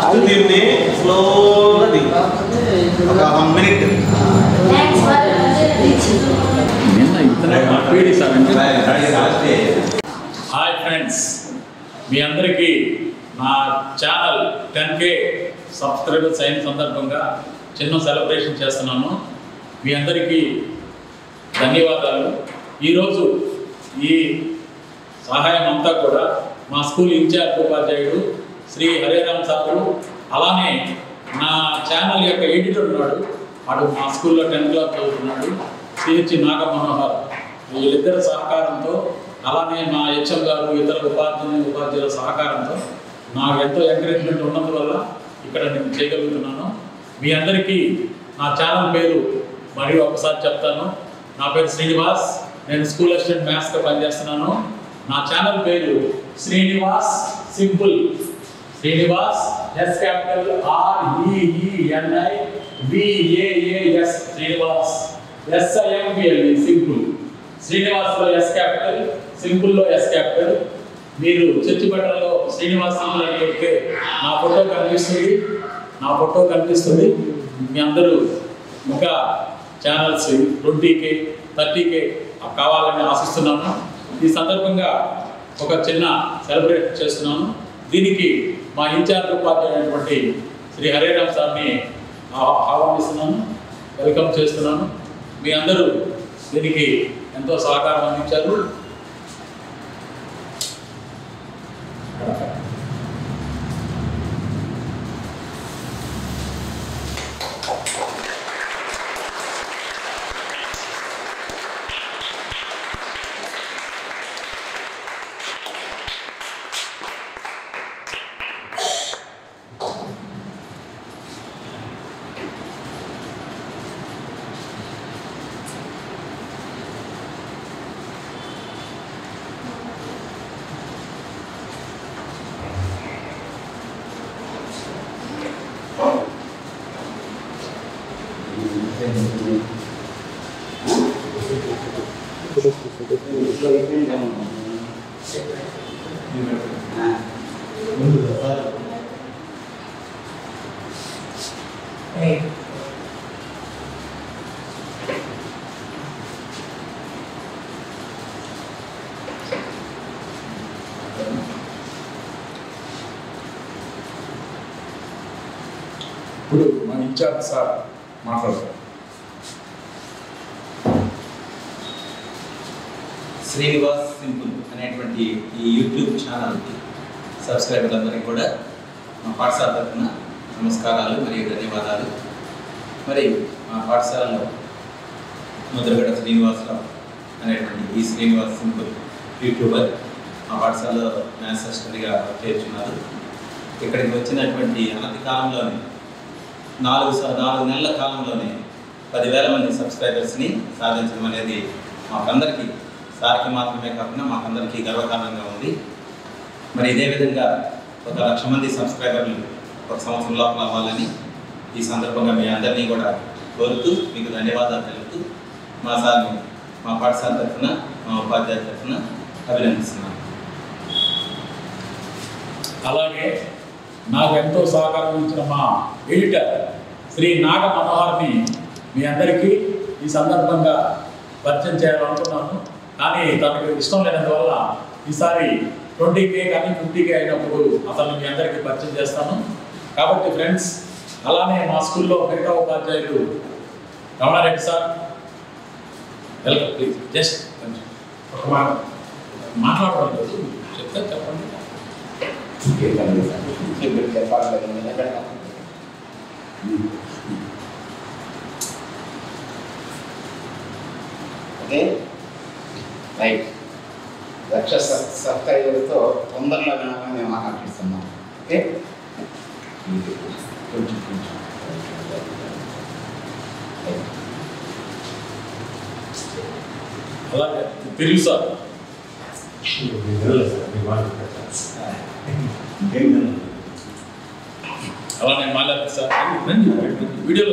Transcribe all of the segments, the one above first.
First దీన్ని స్లోగా దిగు ఒక వన్ మినిట్ నిన్న ఇతనే పీడి సార్ అంటే హాయ్ ఫ్రెండ్స్ మీ అందరికీ నా ఛానల్ టెన్ కే సబ్స్క్రైబర్స్ అయిన సందర్భంగా చిన్న సెలబ్రేషన్ చేస్తున్నాను మీ అందరికీ ధన్యవాదాలు ఈరోజు ఈ సహాయం అంతా కూడా మా స్కూల్ ఇన్ఛార్జ్ ఉపాధ్యాయుడు శ్రీ హరిరామ్ సారు అలానే నా ఛానల్ యొక్క ఎడిటర్ ఉన్నాడు వాడు మా స్కూల్లో టెన్త్ క్లాస్ చదువుతున్నాడు సిహెచ్ నాగ మనోహర్ వీళ్ళిద్దరి సహకారంతో అలానే మా హెచ్ఎం గారు ఇతర ఉపాధ్యాయులు ఉపాధ్యాయుల సహకారంతో నాకు ఎంతో ఎంకరేజ్మెంట్ ఉన్నందువల్ల ఇక్కడ నేను చేయగలుగుతున్నాను మీ అందరికీ నా ఛానల్ పేరు మరియు ఒకసారి చెప్తాను నా పేరు శ్రీనివాస్ నేను స్కూల్ అసిస్టెంట్ మ్యాథ్స్గా పనిచేస్తున్నాను నా ఛానల్ పేరు Srinivas simple Srinivas S capital R EENI VAAS Srinivas SIMPL simple శ్రీనివాస్లో ఎస్ క్యాపిటల్ సింపుల్లో ఎస్ క్యాపిటల్ మీరు చర్చిపట్నంలో శ్రీనివాస్ సింపుల్ అని కొడితే నా ఫోటో కనిపిస్తుంది నా ఫోటో కనిపిస్తుంది మీ అందరూ ఇంకా ఛానల్స్ ట్వంటీకే థర్టీకే కావాలని ఆశిస్తున్నాను ఈ సందర్భంగా ఒక చిన్న సెలబ్రేట్ చేస్తున్నాను దీనికి మా ఇన్ఛార్జ్ ఉపాధ్యాయుడైనటువంటి శ్రీ హరిరామ్ సార్ని ఆ- ఆహ్వానిస్తున్నాను వెల్కమ్ చేస్తున్నాను మీ అందరూ దీనికి ఎంతో సహకారం అందించారు ఇప్పుడు మా ఇన్ఛార్జ్ సార్ మాట్లాడతారు శ్రీనివాస్ సింపుల్ అనేటువంటి ఈ యూట్యూబ్ ఛానల్కి సబ్స్క్రైబర్లందరికీ కూడా మా పాఠశాల తరఫున నమస్కారాలు మరియు ధన్యవాదాలు మరి మా పాఠశాలలో ముద్రగడ శ్రీనివాసరావు అనేటువంటి ఈ శ్రీనివాస్ సింపుల్ యూట్యూబర్ మా పాఠశాలలో మ్యాథ్స్ అసిస్టెంట్గా చేర్చున్నారు ఇక్కడికి వచ్చినటువంటి అనతి కాలంలోనే నాలుగు స- నాలుగు నెలల కాలంలోనే పదివేల మంది సబ్స్క్రైబర్స్ని సాధించడం అనేది మాకందరికీ సార్కి మాత్రమే కాకుండా మాకందరికీ గర్వకారణంగా ఉంది మరి ఇదే విధంగా ఒక లక్ష మంది సబ్స్క్రైబర్లు ఒక సంవత్సరం లోపల అవ్వాలని ఈ సందర్భంగా మీ అందరినీ కూడా కోరుతూ మీకు ధన్యవాదాలు తెలుపుతూ మా సార్ని మా పాఠశాల తరఫున మా ఉపాధ్యాయుల తరఫున అభినందిస్తున్నాను అలాగే నాకు ఎంతో సహకారం ఇచ్చిన మా ఎడిటర్ శ్రీ నాగ మనోహర్ని మీ అందరికీ ఈ సందర్భంగా పరిచయం చేయాలనుకున్నాను కానీ తనకు ఇష్టం లేనందువల్ల ఈసారి ట్వంటీ కే కానీ ఫిఫ్టీ కే అయినప్పుడు అతను మీ అందరికీ పరిచయం చేస్తాను కాబట్టి ఫ్రెండ్స్ అలానే మా స్కూల్లో మిగతా ఉపాధ్యాయులు Ramana Reddy sir welcome please just కొంచెం ఒక మాట మాట్లాడడం లేదు చెప్తే చెప్పండి ఓకే రైట్ లక్ష సబ్- సబ్స్క్రైబర్తో తొందరలో వినాలని మేము ఆకాంక్షిస్తున్నాం ఓకే కొంచెం కొంచెం అలాగే తెలుగు సార్ అలానే మాట్లాడుతుంది సార్ రండి, రండి, వీడియోలో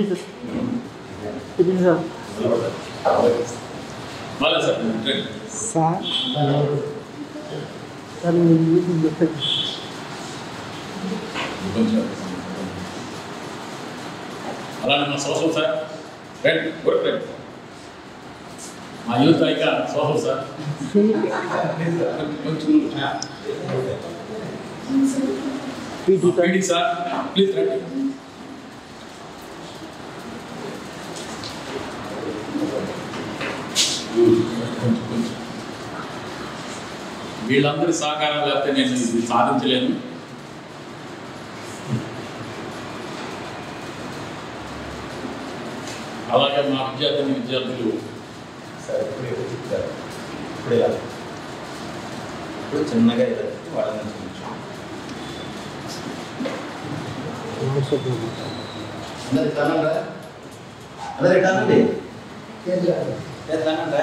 మాలా సార్ రండి. సార్ సార్ మీరు యూట్యూబ్ పెట్టండి కొంచెం అలానే మా సోషల్ సార్ రండి గుడ్ రండి మా యూత్ ఐక సోషల్ సార్ కొంచెం పీడి సార్ ప్లీజ్ రండి కొంచెం కొంచెం వీళ్ళందరి సహకారం లేకపోతే నేను ఇది సాధించలేను అలాగే మా విద్యార్థిని విద్యార్థులు సరే ఇప్పుడే చెప్తారు ఇప్పుడు ఇలా ఇప్పుడు చిన్నగా ఇలా వాళ్ళని చూపించాం అందరికి తనంగా అందరు ఎట్లా అనండి తనండి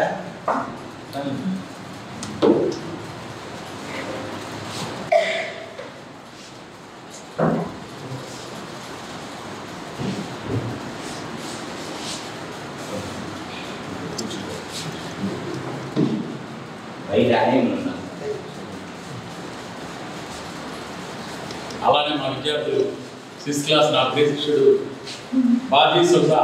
బయట ఆయన ఉన్నా అలానే మా విద్యార్థులు సిక్స్త్ క్లాస్ నా ప్రియ శిష్యుడు బాజీ సుల్తా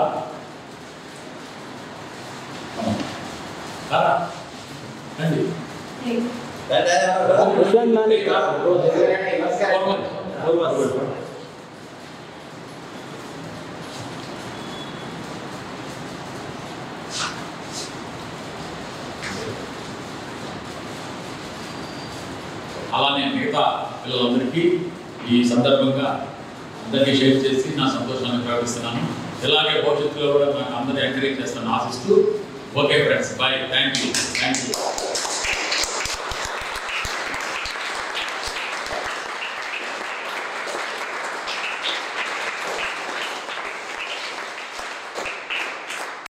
రారా. రండి. అలానే మిగతా పిల్లలందరికీ ఈ సందర్భంగా అందరికీ షేర్ చేసి నా సంతోషాన్ని ప్రకటిస్తున్నాను ఇలాగే భవిష్యత్తులో కూడా నాకు అందరూ ఎంకరేజ్ చేస్తాను ఆశిస్తూ okay friends bye thank you thank you